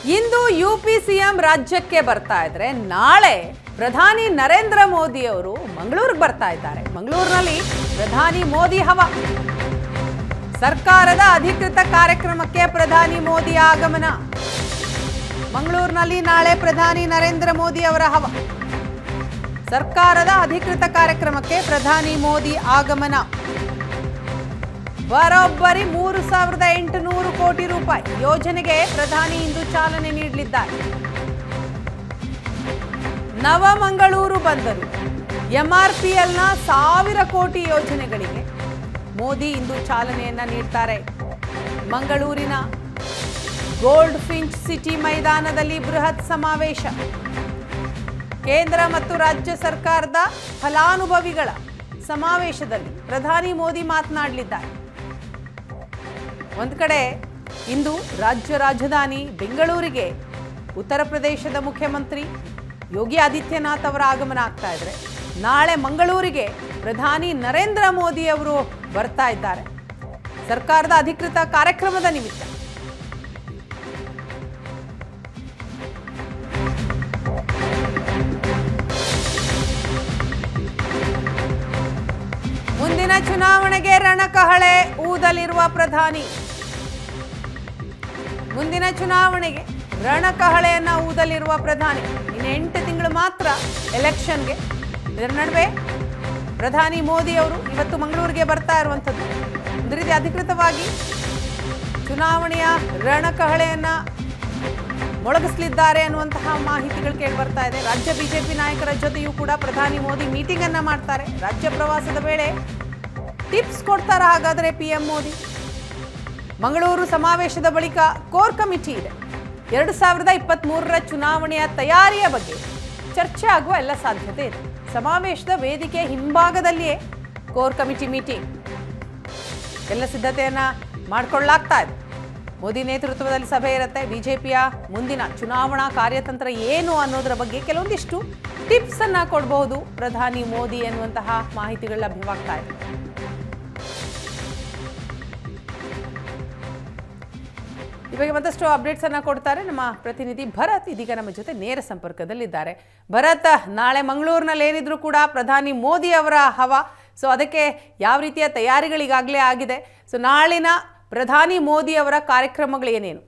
ಇಂದು U P CM ಎಂ ರಾಜ್ಯಕ್ಕೆ ಬರ್ತಾ ಇದ್ರೆ ನಾಳೆ ಪ್ರಧಾನಿ ನರೇಂದ್ರ ಮೋದಿ ಅವರು ಮಂಗಳೂರಿಗೆ ಬರ್ತಾ ಇದ್ದಾರೆ ಮಂಗಳೂರಿನಲ್ಲಿ ಪ್ರಧಾನಿ ಮೋದಿ ಹವ ಸರ್ಕಾರದ ಅಧಿಕೃತ ಕಾರ್ಯಕ್ರಮಕ್ಕೆ ಪ್ರಧಾನಿ ಮೋದಿ ಆಗಮನ ಮಂಗಳೂರಿನಲ್ಲಿ ನಾಳೆ ಪ್ರಧಾನಿ ನರೇಂದ್ರ ಮೋದಿ ಅವರ ಹವ ಸರ್ಕಾರದ ಅಧಿಕೃತ ಕಾರ್ಯಕ್ರಮಕ್ಕೆ ಪ್ರಧಾನಿ ಮೋದಿ ಆಗಮನ ಬರೋಬ್ಬರಿ ಮೂರು ಸಾವಿರದ ಎಂಟುನೂರು ಕೋಟಿ ರೂಪಾಯಿ ಯೋಜನೆಗೆ ಪ್ರಧಾನಿ ಇಂದು ಚಾಲನೆ ನೀಡಲಿದ್ದಾರೆ ನವಮಂಗಳೂರು ಬಂದರು ಎಂಆರ್ಪಿಎಲ್ನ ಸಾವಿರ ಕೋಟಿ ಯೋಜನೆಗಳಿಗೆ ಮೋದಿ ಇಂದು ಚಾಲನೆಯನ್ನ ನೀಡ್ತಾರೆ ಮಂಗಳೂರಿನ ಗೋಲ್ಡ್ ಫಿಂಚ್ ಸಿಟಿ ಮೈದಾನದಲ್ಲಿ ಬೃಹತ್ ಸಮಾವೇಶ ಕೇಂದ್ರ ಮತ್ತು ರಾಜ್ಯ ಸರ್ಕಾರದ ಫಲಾನುಭವಿಗಳ ಸಮಾವೇಶದಲ್ಲಿ ಪ್ರಧಾನಿ ಮೋದಿ ಮಾತನಾಡಲಿದ್ದಾರೆ ಒಂದು ಕಡೆ ಇಂದು ರಾಜ್ಯ ರಾಜಧಾನಿ ಬೆಂಗಳೂರಿಗೆ ಉತ್ತರ ಪ್ರದೇಶದ ಮುಖ್ಯಮಂತ್ರಿ ಯೋಗಿ ಆದಿತ್ಯನಾಥ್ ಅವರ ಆಗಮನ ಆಗ್ತಾ ಇದ್ರೆ ನಾಳೆ ಮಂಗಳೂರಿಗೆ ಪ್ರಧಾನಿ ನರೇಂದ್ರ ಮೋದಿ ಅವರು ಬರ್ತಾ ಇದ್ದಾರೆ ಸರ್ಕಾರದ ಅಧಿಕೃತ ಕಾರ್ಯಕ್ರಮದ ನಿಮಿತ್ತ ಮುಂದಿನ ಚುನಾವಣೆಗೆ ರಣಕಹಳೆ ಊದಲಿರುವ ಪ್ರಧಾನಿ ಮುಂದಿನ ಚುನಾವಣೆಗೆ ರಣಕಹಳೆಯನ್ನ ಊದಲಿರುವ ಪ್ರಧಾನಿ ಇನ್ನು ಎಂಟು ತಿಂಗಳು ಮಾತ್ರ ಎಲೆಕ್ಷನ್ಗೆ ಇದರ ನಡುವೆ ಪ್ರಧಾನಿ ಮೋದಿ ಅವರು ಇವತ್ತು ಮಂಗಳೂರಿಗೆ ಬರ್ತಾ ಇರುವಂಥದ್ದು ಒಂದು ರೀತಿ ಅಧಿಕೃತವಾಗಿ ಚುನಾವಣೆಯ ರಣಕಹಳೆಯನ್ನ ಮೊಳಗಿಸಲಿದ್ದಾರೆ ಅನ್ನುವಂತಹ ಮಾಹಿತಿಗಳು ಕೇಳಿ ಬರ್ತಾ ಇದೆ ರಾಜ್ಯ ಬಿಜೆಪಿ ನಾಯಕರ ಜೊತೆಯೂ ಕೂಡ ಪ್ರಧಾನಿ ಮೋದಿ ಮೀಟಿಂಗ್ ಅನ್ನ ಮಾಡ್ತಾರೆ ರಾಜ್ಯ ಪ್ರವಾಸದ ವೇಳೆ ಟಿಪ್ಸ್ ಕೊಡ್ತಾರ ಹಾಗಾದ್ರೆ ಪಿ ಎಂ ಮೋದಿ ಮಂಗಳೂರು ಸಮಾವೇಶದ ಬಳಿಕ ಕೋರ್ ಕಮಿಟಿ ಇದೆ ಎರಡು ಸಾವಿರದ ಇಪ್ಪತ್ತ್ ಮೂರರ ಚುನಾವಣೆಯ ತಯಾರಿಯ ಬಗ್ಗೆ ಚರ್ಚೆ ಆಗುವ ಎಲ್ಲ ಸಾಧ್ಯತೆ ಇದೆ ಸಮಾವೇಶದ ವೇದಿಕೆ ಹಿಂಭಾಗದಲ್ಲಿಯೇ ಕೋರ್ ಕಮಿಟಿ ಮೀಟಿಂಗ್ ಎಲ್ಲ ಸಿದ್ಧತೆಯನ್ನ ಮಾಡಿಕೊಳ್ಳಲಾಗ್ತಾ ಇದೆ ಮೋದಿ ನೇತೃತ್ವದಲ್ಲಿ ಸಭೆ ಇರುತ್ತೆ ಬಿಜೆಪಿಯ ಮುಂದಿನ ಚುನಾವಣಾ ಕಾರ್ಯತಂತ್ರ ಏನು ಅನ್ನೋದರ ಬಗ್ಗೆ ಕೆಲವೊಂದಿಷ್ಟು ಟಿಪ್ಸ್ ಅನ್ನ ಕೊಡಬಹುದು ಪ್ರಧಾನಿ ಮೋದಿ ಎನ್ನುವಂತಹ ಮಾಹಿತಿಗಳು ಲಭ್ಯವಾಗ್ತಾ ಇದೆ ಈ ಬಗ್ಗೆ ಮತ್ತಷ್ಟು ಅಪ್ಡೇಟ್ಸ್ ಅನ್ನ ಕೊಡ್ತಾರೆ ನಮ್ಮ ಪ್ರತಿನಿಧಿ ಭರತ್ ಇದೀಗ ನಮ್ಮ ಜೊತೆ ನೇರ ಸಂಪರ್ಕದಲ್ಲಿದ್ದಾರೆ ಭರತ್ ನಾಳೆ ಮಂಗಳೂರಿನಲ್ಲಿ ಏನಿದ್ರು ಕೂಡ ಪ್ರಧಾನಿ ಮೋದಿ ಅವರ ಹವ ಸೊ ಅದಕ್ಕೆ ಯಾವ ರೀತಿಯ ತಯಾರಿಗಳಿಗಾಗಲೇ ಆಗಿದೆ ಸೊ ನಾಳಿನ ಪ್ರಧಾನಿ ಮೋದಿ ಅವರ ಕಾರ್ಯಕ್ರಮಗಳು ಏನೇನು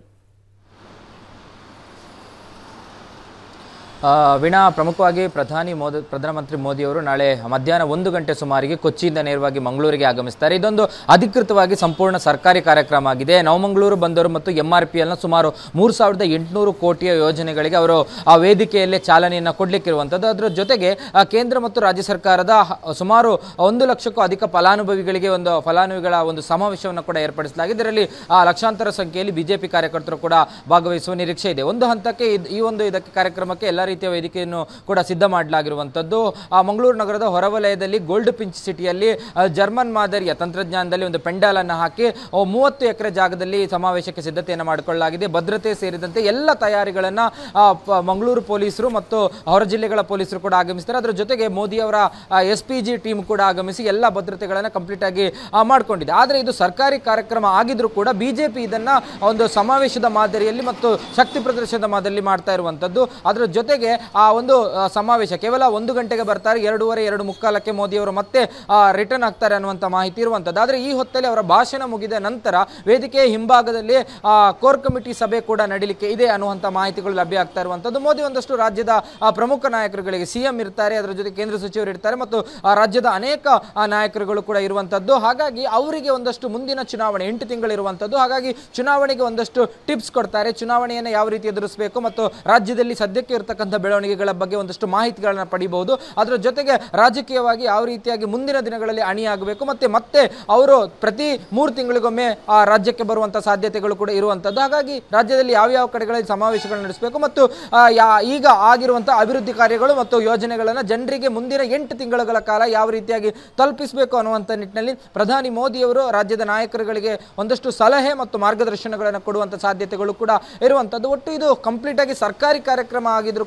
ಆ, ವೀಣಾ ಪ್ರಮುಖವಾಗಿ ಪ್ರಧಾನಿ ಮೋದಿ ಪ್ರಧಾನಮಂತ್ರಿ ಮೋದಿಯವರು ನಾಳೆ ಮಧ್ಯಾಹ್ನ ಒಂದು ಗಂಟೆ ಸುಮಾರಿಗೆ ಕೊಚ್ಚಿಯಿಂದ ನೇರವಾಗಿ ಮಂಗಳೂರಿಗೆ ಆಗಮಿಸ್ತಾರೆ ಇದೊಂದು ಅಧಿಕೃತವಾಗಿ ಸಂಪೂರ್ಣ ಸರ್ಕಾರಿ ಕಾರ್ಯಕ್ರಮ ಆಗಿದೆ ನವಮಂಗಳೂರು ಬಂದರು ಮತ್ತು ಎಂ ಆರ್ ಪಿ ಎಲ್ನ ಸುಮಾರು ಮೂರು ಸಾವಿರದ ಎಂಟುನೂರು ಕೋಟಿಯ ಯೋಜನೆಗಳಿಗೆ ಅವರು ಆ ವೇದಿಕೆಯಲ್ಲೇ ಚಾಲನೆಯನ್ನು ಕೊಡಲಿಕ್ಕಿರುವಂಥದ್ದು ಅದರ ಜೊತೆಗೆ ಆ, ಕೇಂದ್ರ ಮತ್ತು ರಾಜ್ಯ ಸರ್ಕಾರದ ಹ- ಸುಮಾರು ಒಂದು ಲಕ್ಷಕ್ಕೂ ಅಧಿಕ ಫಲಾನುಭವಿಗಳಿಗೆ ಒಂದು ಫಲಾನುಭವಿಗಳ ಒಂದು ಸಮಾವೇಶವನ್ನು ಕೂಡ ಏರ್ಪಡಿಸಲಾಗಿದೆ ಇದರಲ್ಲಿ ಆ, ಲಕ್ಷಾಂತರ ಸಂಖ್ಯೆಯಲ್ಲಿ ಬಿಜೆಪಿ ಕಾರ್ಯಕರ್ತರು ಕೂಡ ಭಾಗವಹಿಸುವ ನಿರೀಕ್ಷೆ ಇದೆ ಒಂದು ಹಂತಕ್ಕೆ ಇದ್- ಈ ಒಂದು ಇದಕ್ಕೆ ಕಾರ್ಯಕ್ರಮಕ್ಕೆ ಎಲ್ಲ ರೀತಿಯ ವೇದಿಕೆಯನ್ನು ಕೂಡ ಸಿದ್ಧ ಮಾಡಲಾಗಿರುವಂಥದ್ದು ಆ ಮಂಗಳೂರು ನಗರದ ಹೊರವಲಯದಲ್ಲಿ ಗೋಲ್ಡ್ ಪಿಂಚ್ ಸಿಟಿಯಲ್ಲಿ ಆ, ಜರ್ಮನ್ ಮಾದರಿಯ ತಂತ್ರಜ್ಞಾನದಲ್ಲಿ ಒಂದು ಪೆಂಡಾಲ್ ಅನ್ನು ಹಾಕಿ ಆ, ಮೂವತ್ತು ಎಕರೆ ಜಾಗದಲ್ಲಿ ಸಮಾವೇಶಕ್ಕೆ ಸಿದ್ಧತೆಯನ್ನು ಮಾಡಿಕೊಳ್ಳಲಾಗಿದೆ ಭದ್ರತೆ ಸೇರಿದಂತೆ ಎಲ್ಲ ತಯಾರಿಗಳನ್ನು ಮಂಗಳೂರು ಪೊಲೀಸರು ಮತ್ತು ಹೊರ ಜಿಲ್ಲೆಗಳ ಪೊಲೀಸರು ಕೂಡ ಆಗಮಿಸ್ತಾರೆ ಅದರ ಜೊತೆಗೆ ಮೋದಿ ಅವರ ಎಸ್ ಪಿ ಜಿ ಟೀಮ್ ಕೂಡ ಆಗಮಿಸಿ ಎಲ್ಲ ಭದ್ರತೆಗಳನ್ನು ಕಂಪ್ಲೀಟ್ ಆಗಿ ಆ, ಮಾಡ್ಕೊಂಡಿದೆ ಆದರೆ ಇದು ಸರ್ಕಾರಿ ಕಾರ್ಯಕ್ರಮ ಆಗಿದ್ರೂ ಕೂಡ ಬಿಜೆಪಿ ಇದನ್ನ ಒಂದು ಸಮಾವೇಶದ ಮಾದರಿಯಲ್ಲಿ ಮತ್ತು ಶಕ್ತಿ ಪ್ರದರ್ಶನದ ಮಾದರಿಯಲ್ಲಿ ಮಾಡ್ತಾ ಇರುವಂತದ್ದು ಅದರ ಜೊತೆಗೆ ಆ ಒಂದು ಆ, ಸಮಾವೇಶ ಕೇವಲ ಒಂದು ಗಂಟೆಗೆ ಬರ್ತಾರೆ ಎರಡೂವರೆ ಎರಡು ಮುಕ್ಕಾಲಕ್ಕೆ ಮೋದಿ ಅವರು ಮತ್ತೆ ರಿಟರ್ನ್ ಆಗ್ತಾರೆ ಅನ್ನುವಂಥ ಮಾಹಿತಿ ಇರುವಂಥದ್ದು ಆದರೆ ಈ ಹೊತ್ತಲ್ಲಿ ಅವರ ಭಾಷಣ ಮುಗಿದ ನಂತರ ವೇದಿಕೆಯ ಹಿಂಭಾಗದಲ್ಲಿ ಆ, ಕೋರ್ ಕಮಿಟಿ ಸಭೆ ಕೂಡ ನಡೀಲಿಕ್ಕೆ ಇದೆ ಅನ್ನುವಂಥ ಮಾಹಿತಿಗಳು ಲಭ್ಯ ಆಗ್ತಾ ಇರುವಂಥದ್ದು ಮೋದಿ ಒಂದಷ್ಟು ರಾಜ್ಯದ ಆ, ಪ್ರಮುಖ ನಾಯಕರುಗಳಿಗೆ ಸಿಎಂ ಇರ್ತಾರೆ ಅದರ ಜೊತೆ ಕೇಂದ್ರ ಸಚಿವರು ಇರ್ತಾರೆ ಮತ್ತು ಆ, ರಾಜ್ಯದ ಅನೇಕ ಆ, ನಾಯಕರುಗಳು ಕೂಡ ಇರುವಂಥದ್ದು ಹಾಗಾಗಿ ಅವರಿಗೆ ಒಂದಷ್ಟು ಮುಂದಿನ ಚುನಾವಣೆ ಎಂಟು ತಿಂಗಳಿರುವಂಥದ್ದು ಹಾಗಾಗಿ ಚುನಾವಣೆಗೆ ಒಂದಷ್ಟು ಟಿಪ್ಸ್ ಕೊಡ್ತಾರೆ ಚುನಾವಣೆಯನ್ನು ಯಾವ ರೀತಿ ಎದುರಿಸಬೇಕು ಮತ್ತು ರಾಜ್ಯದಲ್ಲಿ ಸದ್ಯಕ್ಕೆ ಇರತಕ್ಕಂಥ ಬೆಳವಣಿಗೆಗಳ ಬಗ್ಗೆ ಒಂದಷ್ಟು ಮಾಹಿತಿಗಳನ್ನ ಪಡಿಬಹುದು ಅದರ ಜೊತೆಗೆ ರಾಜಕೀಯವಾಗಿ ಯಾವ ರೀತಿಯಾಗಿ ಮುಂದಿನ ದಿನಗಳಲ್ಲಿ ಅಣಿಯಾಗಬೇಕು ಮತ್ತೆ ಮತ್ತೆ ಅವರು ಪ್ರತಿ ಮೂರು ತಿಂಗಳಿಗೊಮ್ಮೆ ಆ ರಾಜ್ಯಕ್ಕೆ ಬರುವಂತ ಸಾಧ್ಯತೆಗಳು ಕೂಡ ಇರುವಂತದ್ದು ಹಾಗಾಗಿ ರಾಜ್ಯದಲ್ಲಿ ಯಾವ ಯಾವ ಕಡೆಗಳಲ್ಲಿ ಸಮಾವೇಶಗಳು ನಡೆಸಬೇಕು ಮತ್ತು ಆ, ಯಾ- ಈಗ ಆಗಿರುವಂತಹ ಅಭಿವೃದ್ಧಿ ಕಾರ್ಯಗಳು ಮತ್ತು ಯೋಜನೆಗಳನ್ನ ಜನರಿಗೆ ಮುಂದಿನ ಎಂಟು ತಿಂಗಳುಗಳ ಕಾಲ ಯಾವ ರೀತಿಯಾಗಿ ತಲುಪಿಸಬೇಕು ಅನ್ನುವಂಥ ನಿಟ್ಟಿನಲ್ಲಿ ಪ್ರಧಾನಿ ಮೋದಿಯವರು ರಾಜ್ಯದ ನಾಯಕರುಗಳಿಗೆ ಒಂದಷ್ಟು ಸಲಹೆ ಮತ್ತು ಮಾರ್ಗದರ್ಶನಗಳನ್ನು ಕೊಡುವಂತ ಸಾಧ್ಯತೆಗಳು ಕೂಡ ಇರುವಂತದ್ದು ಒಟ್ಟು ಇದು ಕಂಪ್ಲೀಟ್ ಆಗಿ ಸರ್ಕಾರಿ ಕಾರ್ಯಕ್ರಮ ಆಗಿದ್ರು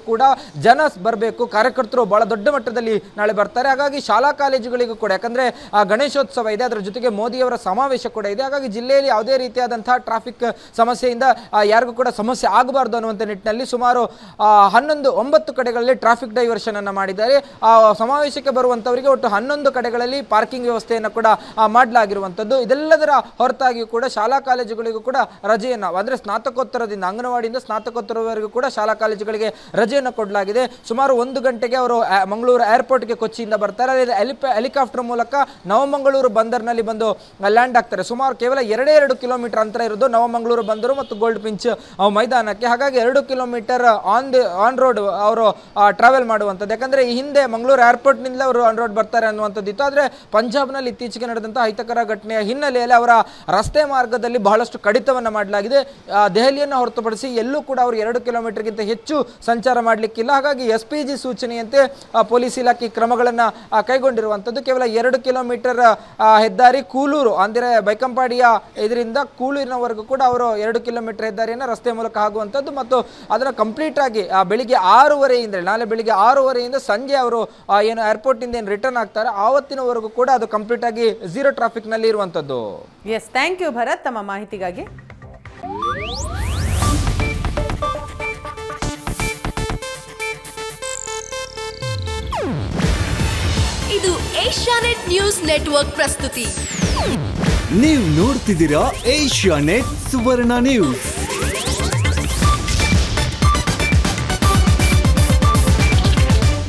ಕೂಡ ಜನ ಬರಬೇಕು ಕಾರ್ಯಕರ್ತರು ಬಹಳ ದೊಡ್ಡ ಮಟ್ಟದಲ್ಲಿ ನಾಳೆ ಬರ್ತಾರೆ ಹಾಗಾಗಿ ಶಾಲಾ ಕಾಲೇಜುಗಳಿಗೂ ಕೂಡ ಯಾಕಂದ್ರೆ ಆ, ಗಣೇಶೋತ್ಸವ ಇದೆ ಅದರ ಜೊತೆಗೆ ಮೋದಿಯವರ ಸಮಾವೇಶ ಕೂಡ ಇದೆ ಹಾಗಾಗಿ ಜಿಲ್ಲೆಯಲ್ಲಿ ಯಾವುದೇ ರೀತಿಯಾದಂತಹ ಟ್ರಾಫಿಕ್ ಸಮಸ್ಯೆಯಿಂದ ಆ, ಯಾರಿಗೂ ಕೂಡ ಸಮಸ್ಯೆ ಆಗಬಾರ್ದು ಅನ್ನುವಂಥ ನಿಟ್ಟಿನಲ್ಲಿ ಸುಮಾರು ಆ, ಹನ್ನೊಂದು ಒಂಬತ್ತು ಕಡೆಗಳಲ್ಲಿ ಟ್ರಾಫಿಕ್ ಡೈವರ್ಷನ್ ಅನ್ನ ಮಾಡಿದ್ದಾರೆ ಆ ಸಮಾವೇಶಕ್ಕೆ ಬರುವಂತವರಿಗೆ ಒಟ್ಟು ಹನ್ನೊಂದು ಕಡೆಗಳಲ್ಲಿ ಪಾರ್ಕಿಂಗ್ ವ್ಯವಸ್ಥೆಯನ್ನು ಕೂಡ ಆ, ಮಾಡಲಾಗಿರುವಂಥದ್ದು ಇದೆಲ್ಲದರ ಹೊರತಾಗಿಯೂ ಕೂಡ ಶಾಲಾ ಕಾಲೇಜುಗಳಿಗೂ ಕೂಡ ರಜೆಯನ್ನು ಅಂದ್ರೆ ಸ್ನಾತಕೋತ್ತರದಿಂದ ಅಂಗನವಾಡಿಯಿಂದ ಸ್ನಾತಕೋತ್ತರವರೆಗೂ ಕೂಡ ಶಾಲಾ ಕಾಲೇಜುಗಳಿಗೆ ರಜೆಯನ್ನು ಕೊಡಲಾಗಿದೆ ಸುಮಾರು ಒಂದು ಗಂಟೆಗೆ ಅವರು ಆ, ಮಂಗಳೂರು ಏರ್ಪೋರ್ಟ್ಗೆ ಕೊಚ್ಚಿಯಿಂದ ಬರ್ತಾರೆ ಅದೇ ಹೆಲಿಪ ಹೆಲಿಕಾಪ್ಟರ್ ಮೂಲಕ ನವಮಂಗಳೂರು ಬಂದರ್ನಲ್ಲಿ ಬಂದು ಲ್ಯಾಂಡ್ ಆಗ್ತಾರೆ ಸುಮಾರು ಕೇವಲ ಎರಡೇ ಎರಡು ಕಿಲೋಮೀಟರ್ ಅಂತರ ಇರೋದು ನವಮಂಗಳೂರು ಬಂದರು ಮತ್ತು ಗೋಲ್ಡ್ ಪಿಂಚ್ ಆ, ಮೈದಾನಕ್ಕೆ ಹಾಗಾಗಿ ಎರಡು kilometre on the on road ಅವರು ಟ್ರಾವೆಲ್ ಮಾಡುವಂಥದ್ದು ಯಾಕಂದ್ರೆ ಈ ಹಿಂದೆ ಮಂಗಳೂರು ಏರ್ಪೋರ್ಟ್ನಿಂದ ಅವರು ಆನ್ ರೋಡ್ ಬರ್ತಾರೆ ಅನ್ನುವಂಥದ್ದು ಇತ್ತು ಆದರೆ ಪಂಜಾಬ್ನಲ್ಲಿ ಇತ್ತೀಚೆಗೆ ನಡೆದಂಥ ಅಹಿತಕರ ಘಟನೆಯ ಹಿನ್ನೆಲೆಯಲ್ಲಿ ಅವರ ರಸ್ತೆ ಮಾರ್ಗದಲ್ಲಿ ಬಹಳಷ್ಟು ಕಡಿತವನ್ನು ಮಾಡಲಾಗಿದೆ ಆ, ದೆಹಲಿಯನ್ನು ಹೊರತುಪಡಿಸಿ ಎಲ್ಲೂ ಕೂಡ ಅವರು ಎರಡು ಕಿಲೋಮೀಟರ್ಗಿಂತ ಹೆಚ್ಚು ಸಂಚಾರ ಮಾಡಲಿಕ್ಕಿಲ್ಲ ಹಾಗಾಗಿ ಎಸ್ ಪಿ ಜಿ ಸೂಚನೆಯಂತೆ ಆ, ಪೊಲೀಸ್ ಇಲಾಖೆ ಕ್ರಮಗಳನ್ನು ಕೈಗೊಂಡಿರುವಂಥದ್ದು ಕೇವಲ ಎರಡು ಕಿಲೋಮೀಟರ್ ಆ, ಹೆದ್ದಾರಿ ಕೂಲೂರು ಅಂದರೆ ಬೈಕಂಪಾಡಿಯ ಇದರಿಂದ ಕೂಲೂರಿನವರೆಗೂ ಕೂಡ ಅವರು ಎರಡು ಕಿಲೋಮೀಟರ್ ಹೆದ್ದಾರಿಯನ್ನು ರಸ್ತೆ ಮೂಲಕ ಆಗುವಂಥದ್ದು ಮತ್ತು ಅದನ್ನು ಕಂಪ್ಲೀಟ್ ಆಗಿ ಆ, ಬೆಳಿಗ್ಗೆ ಆರೂವರೆಯಿಂದ ನಾಳೆ ಬೆಳಿಗ್ಗೆ ಆರೂವರೆಯಿಂದ ಸಂಜೆ ಅವರು ಆ, ಏನು ಏರ್ಪೋರ್ಟಿಂದ ಏನು ರಿಟರ್ನ್ ಆಗ್ತಾರೆ ಆವತ್ತಿನವರೆಗೂ ಕೂಡ ಅದು ಕಂಪ್ಲೀಟ್ ಆಗಿ ಝೀರೋ ಟ್ರಾಫಿಕ್ನಲ್ಲಿ ಇರುವಂಥದ್ದು ಎಸ್ ಥ್ಯಾಂಕ್ ಯು ಭರತ್ ತಮ್ಮ ಮಾಹಿತಿಗಾಗಿ ಇದು ಏಷ್ಯಾನೆಟ್ ನ್ಯೂಸ್ ನೆಟ್ವರ್ಕ್ ಪ್ರಸ್ತುತಿ ನೀವು ನೋಡ್ತಿದ್ದೀರಾ ಏಷ್ಯಾ ನೆಟ್ ಸುವರ್ಣ ನ್ಯೂಸ್